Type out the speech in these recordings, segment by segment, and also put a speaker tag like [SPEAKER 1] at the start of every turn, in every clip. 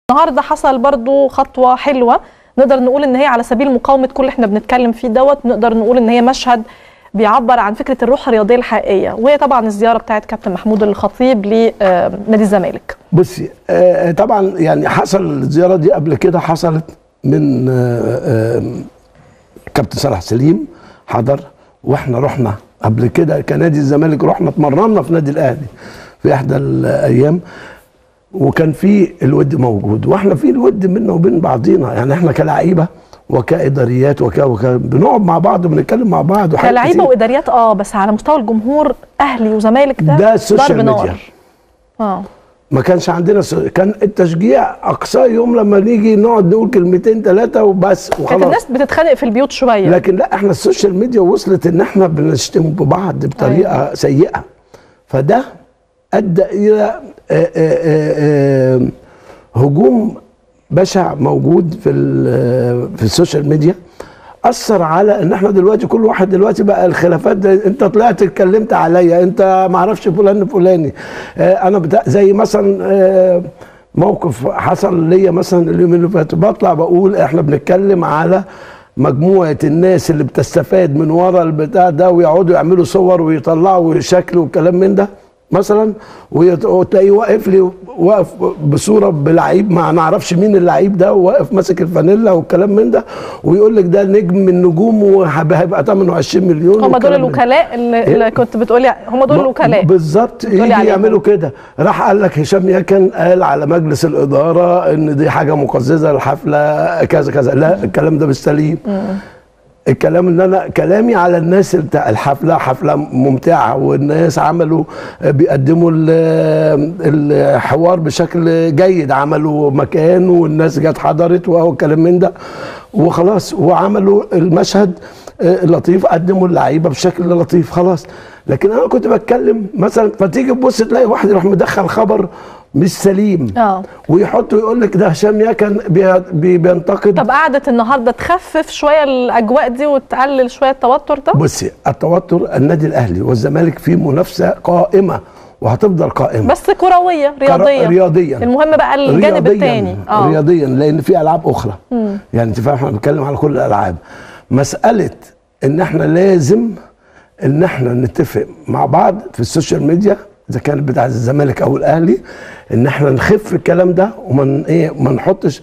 [SPEAKER 1] النهارده حصل برضو خطوه حلوه نقدر نقول ان هي على سبيل مقاومه كل اللي احنا بنتكلم فيه دوت نقدر نقول ان هي مشهد بيعبر عن فكره الروح الرياضيه الحقيقيه وهي طبعا الزياره بتاعت كابتن محمود الخطيب لنادي الزمالك
[SPEAKER 2] بصي آه طبعا يعني حصل الزياره دي قبل كده حصلت من آه آه كابتن صلاح سليم حضر واحنا رحنا قبل كده كنادي الزمالك رحنا اتمرنا في نادي الاهلي في احدى الايام وكان في الود موجود واحنا في الود بينا وبين بعضينا يعني احنا كلاعيبه وكاداريات وك وك بنقعد مع بعض وبنتكلم مع بعض وحاجات
[SPEAKER 1] كلاعيبه
[SPEAKER 2] كتير.
[SPEAKER 1] واداريات اه بس على مستوى الجمهور اهلي وزمالك ده
[SPEAKER 2] ده السوشيال
[SPEAKER 1] ضرب
[SPEAKER 2] ميديا
[SPEAKER 1] نار اه
[SPEAKER 2] ما كانش عندنا س... كان التشجيع اقصاه يوم لما نيجي نقعد نقول كلمتين ثلاثه وبس
[SPEAKER 1] كانت
[SPEAKER 2] وخلاص
[SPEAKER 1] الناس بتتخانق في البيوت شويه
[SPEAKER 2] لكن لا احنا السوشيال ميديا وصلت ان احنا بنشتم ببعض بطريقه
[SPEAKER 1] أيوة.
[SPEAKER 2] أيوة. سيئه فده ادى الى آه، آه، آه، آه، هجوم بشع موجود في ال- في السوشيال ميديا اثر على ان احنا دلوقتي كل واحد دلوقتي بقى الخلافات ده انت طلعت اتكلمت عليا انت ما اعرفش فلان فلاني آه، انا بتاع زي مثلا آه، موقف حصل ليا مثلا اليوم اللي فات بطلع بقول احنا بنتكلم على مجموعه الناس اللي بتستفاد من ورا البتاع ده ويقعدوا يعملوا صور ويطلعوا شكل وكلام من ده مثلا ويت- وتلاقيه واقف لي واقف بصوره بلعيب ما نعرفش مين اللعيب ده وواقف ماسك الفانيلا والكلام من ده ويقول لك ده نجم من نجوم وهيبقى ثمنه 20 مليون
[SPEAKER 1] هم دول
[SPEAKER 2] والكلام من ده.
[SPEAKER 1] الوكلاء اللي,
[SPEAKER 2] إيه؟
[SPEAKER 1] اللي كنت بتقولي هم دول
[SPEAKER 2] ما-
[SPEAKER 1] الوكلاء
[SPEAKER 2] بالظبط
[SPEAKER 1] بتقولي
[SPEAKER 2] يجي
[SPEAKER 1] عليهم.
[SPEAKER 2] يعملوا كده راح قال لك هشام يكن قال على مجلس الاداره ان دي حاجه مقززه للحفله كذا كذا لا الكلام ده مش سليم الكلام ان انا كلامي على الناس بتاع الحفله حفله ممتعه والناس عملوا بيقدموا ال- الحوار بشكل جيد عملوا مكان والناس جت حضرت وهو الكلام من ده وخلاص وعملوا المشهد آه، لطيف قدموا اللعيبه بشكل لطيف خلاص لكن انا كنت بتكلم مثلا فتيجي تبص تلاقي واحد يروح مدخل خبر مش سليم
[SPEAKER 1] اه
[SPEAKER 2] ويحط ويقول لك ده هشام يكن بي- بي- بينتقد
[SPEAKER 1] طب قعدة النهارده تخفف شويه الاجواء دي وتقلل شويه التوتر ده
[SPEAKER 2] بصي التوتر النادي الاهلي والزمالك في منافسه قائمه وهتفضل قائمه
[SPEAKER 1] بس كرويه رياضيه
[SPEAKER 2] رياضيا
[SPEAKER 1] المهم بقى الجانب
[SPEAKER 2] رياضياً-
[SPEAKER 1] الثاني اه
[SPEAKER 2] رياضيا لان في العاب اخرى يعني انت فاهم احنا بنتكلم على كل الالعاب مساله ان احنا لازم ان احنا نتفق مع بعض في السوشيال ميديا اذا كانت بتاع الزمالك او الاهلي ان احنا نخف الكلام ده وما ايه ما نحطش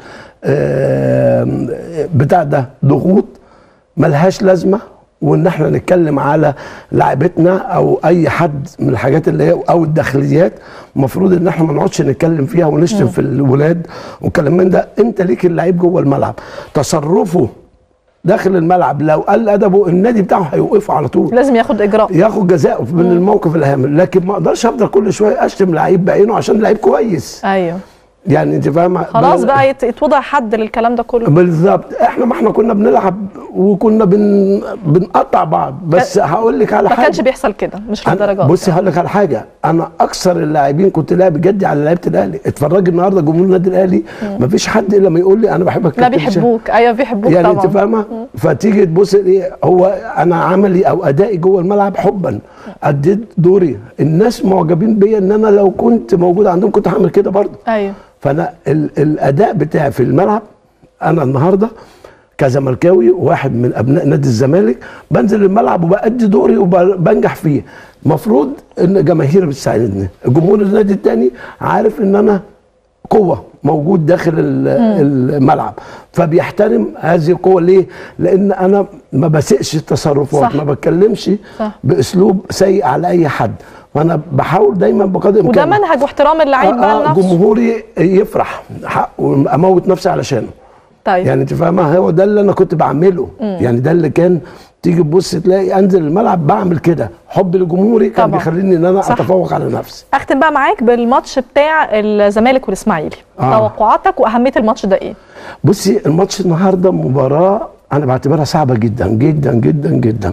[SPEAKER 2] آه، بتاع ده ضغوط ملهاش لازمه وان احنا نتكلم على لعبتنا او اي حد من الحاجات اللي هي او الداخليات المفروض ان احنا ما نقعدش نتكلم فيها ونشتم في الولاد والكلام من ده انت ليك اللعيب جوه الملعب تصرفه داخل الملعب لو قل ادبه النادي بتاعه هيوقفه على طول
[SPEAKER 1] لازم ياخد اجراء
[SPEAKER 2] ياخد جزاءه من الموقف الهام لكن ما اقدرش افضل كل شويه اشتم لعيب بعينه عشان لعيب كويس
[SPEAKER 1] ايوه
[SPEAKER 2] يعني انت فاهمه
[SPEAKER 1] خلاص
[SPEAKER 2] بل-
[SPEAKER 1] بقى يت- يتوضع حد للكلام ده كله
[SPEAKER 2] بالظبط احنا ما احنا كنا بنلعب وكنا بن بنقطع بعض بس هقول لك على
[SPEAKER 1] ما كانش
[SPEAKER 2] حاجه
[SPEAKER 1] بيحصل كده مش
[SPEAKER 2] أنا-
[SPEAKER 1] للدرجه
[SPEAKER 2] بصي هقول لك على حاجه انا اكثر اللاعبين كنت لاعب جدي على لعيبه الاهلي اتفرجي النهارده جمهور النادي الاهلي ما فيش حد الا ما يقول لي انا بحبك
[SPEAKER 1] لا
[SPEAKER 2] كابتن هشام.
[SPEAKER 1] بيحبوك ايوه بيحبوك
[SPEAKER 2] يعني
[SPEAKER 1] طبعا
[SPEAKER 2] انت فاهمه فتيجي تبص ايه هو انا عملي او ادائي جوه الملعب حبا اديت دوري الناس معجبين بيا ان انا لو كنت موجود عندهم كنت هعمل كده برضه
[SPEAKER 1] ايوه
[SPEAKER 2] فانا ال الاداء بتاعي في الملعب انا النهارده كزملكاوي واحد من ابناء نادي الزمالك بنزل الملعب وبأدي دوري وبنجح فيه المفروض ان جماهيري بتساعدني الجمهور النادي التاني عارف ان انا قوه موجود داخل ال- الملعب فبيحترم هذه القوه ليه لان انا ما بسقش التصرفات
[SPEAKER 1] صح.
[SPEAKER 2] ما بتكلمش
[SPEAKER 1] صح.
[SPEAKER 2] باسلوب سيء على اي حد وانا بحاول دايما بقدر
[SPEAKER 1] وده
[SPEAKER 2] الامكان
[SPEAKER 1] منهج واحترام اللعيب
[SPEAKER 2] آه،
[SPEAKER 1] بقى
[SPEAKER 2] آه،
[SPEAKER 1] لنفسه
[SPEAKER 2] جمهوري يفرح حق واموت نفسي علشانه
[SPEAKER 1] طيب
[SPEAKER 2] يعني انت فاهمه هو ده اللي انا كنت بعمله يعني ده اللي كان تيجي تبص تلاقي انزل الملعب بعمل كده حب لجمهوري كان
[SPEAKER 1] طبعا.
[SPEAKER 2] بيخليني ان انا
[SPEAKER 1] صح.
[SPEAKER 2] اتفوق على نفسي
[SPEAKER 1] اختم بقى معاك بالماتش بتاع الزمالك والاسماعيلي
[SPEAKER 2] آه.
[SPEAKER 1] توقعاتك واهميه الماتش ده ايه
[SPEAKER 2] بصي الماتش النهارده مباراه انا بعتبرها صعبه جدا جدا جدا جدا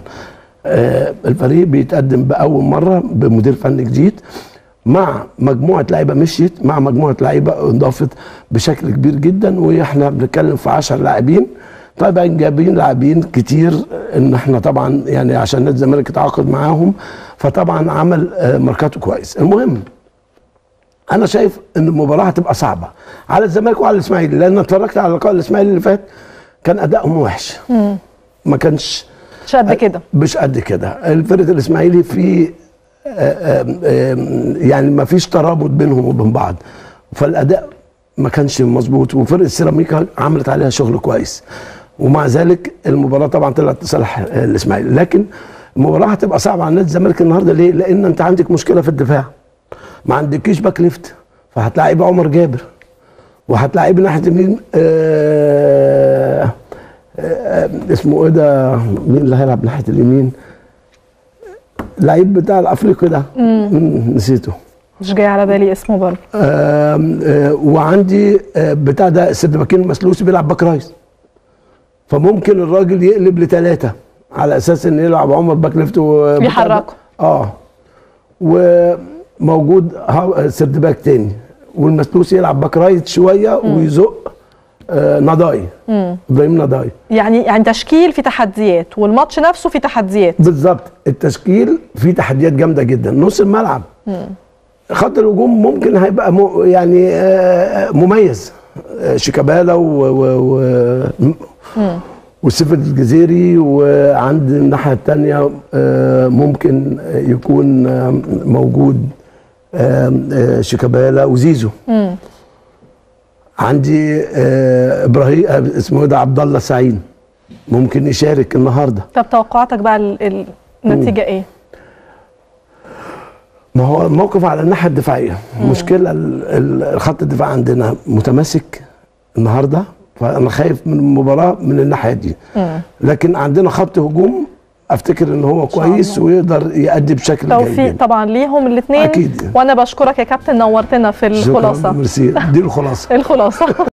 [SPEAKER 2] آه الفريق بيتقدم باول مره بمدير فني جديد مع مجموعه لعيبه مشيت مع مجموعه لعيبه انضافت بشكل كبير جدا واحنا بنتكلم في 10 لاعبين طبعا جايبين لاعبين كتير ان احنا طبعا يعني عشان نادي الزمالك اتعاقد معاهم فطبعا عمل آه، ماركاته كويس المهم انا شايف ان المباراه هتبقى صعبه على الزمالك وعلى الاسماعيلي لان اتفرجت على لقاء الاسماعيلي اللي فات كان ادائهم وحش ما كانش
[SPEAKER 1] مش قد كده
[SPEAKER 2] مش قد كده الفرقه الاسماعيلي في آه، آم، آم، يعني ما فيش ترابط بينهم وبين بعض فالاداء ما كانش مظبوط وفرقه السيراميكا عملت عليها شغل كويس ومع ذلك المباراه طبعا طلعت لصالح آه، الاسماعيلي لكن المباراه هتبقى صعبه على نادي الزمالك النهارده ليه؟ لان انت عندك مشكله في الدفاع ما عندكيش باك ليفت فهتلاعب عمر جابر وهتلاعب ناحيه اليمين آه آه اسمه ايه ده مين اللي هيلعب ناحيه اليمين لعيب بتاع الافريقي ده مم، نسيته
[SPEAKER 1] مش جاي على بالي اسمه برضه
[SPEAKER 2] آم، آه، وعندي آه، بتاع ده السردباكين المسلوسي بيلعب باك رايس فممكن الراجل يقلب لثلاثه على اساس ان يلعب عمر باك ليفت و-
[SPEAKER 1] يحركه.
[SPEAKER 2] اه وموجود ها- سردباك تاني والمسلوسي يلعب باك رايت شويه ويزق آه نضاي ابراهيم نضاي
[SPEAKER 1] يعني يعني تشكيل في تحديات والماتش نفسه في تحديات
[SPEAKER 2] بالظبط التشكيل فيه تحديات جامده جدا نص الملعب خط الهجوم ممكن هيبقى م... يعني آه، مميز آه، شيكابالا و, و... و... وسيف الجزيري وعند الناحيه الثانيه ممكن يكون آه، موجود آه، آه، شيكابالا وزيزو عندي آه، ابراهيم آه، اسمه ايه ده عبد الله سعيد ممكن يشارك النهارده
[SPEAKER 1] طب توقعاتك بقى ال- النتيجه ايه؟
[SPEAKER 2] ما هو الموقف على الناحيه الدفاعيه مشكله ال- ال- خط الدفاع عندنا متماسك النهارده فانا خايف من المباراه من الناحيه دي لكن عندنا خط هجوم افتكر ان هو
[SPEAKER 1] شاء
[SPEAKER 2] كويس
[SPEAKER 1] الله.
[SPEAKER 2] ويقدر يأدي بشكل جيد
[SPEAKER 1] توفيق
[SPEAKER 2] جدا.
[SPEAKER 1] طبعا ليهم الاثنين
[SPEAKER 2] أكيد.
[SPEAKER 1] وانا بشكرك يا كابتن نورتنا في
[SPEAKER 2] شكرا
[SPEAKER 1] الخلاصه
[SPEAKER 2] ميرسي دي الخلاصه
[SPEAKER 1] الخلاصه